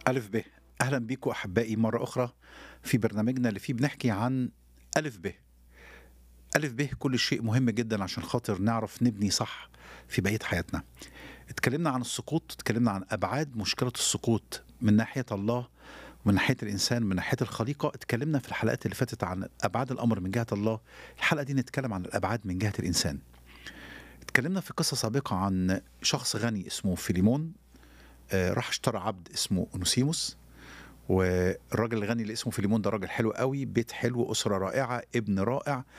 ألف ب أهلا بيكم أحبائي مرة أخرى في برنامجنا اللي فيه بنحكي عن ألف ب ألف ب كل شيء مهم جدا عشان خاطر نعرف نبني صح في بقية حياتنا اتكلمنا عن السقوط اتكلمنا عن أبعاد مشكلة السقوط من ناحية الله ومن ناحية الإنسان من ناحية الخليقة اتكلمنا في الحلقات اللي فاتت عن أبعاد الأمر من جهة الله الحلقة دي نتكلم عن الأبعاد من جهة الإنسان اتكلمنا في قصة سابقة عن شخص غني اسمه فيليمون آه، راح اشترى عبد اسمه اونوسيموس والراجل الغني اللي اسمه فيليمون ده راجل حلو قوي بيت حلو اسره رائعه ابن رائع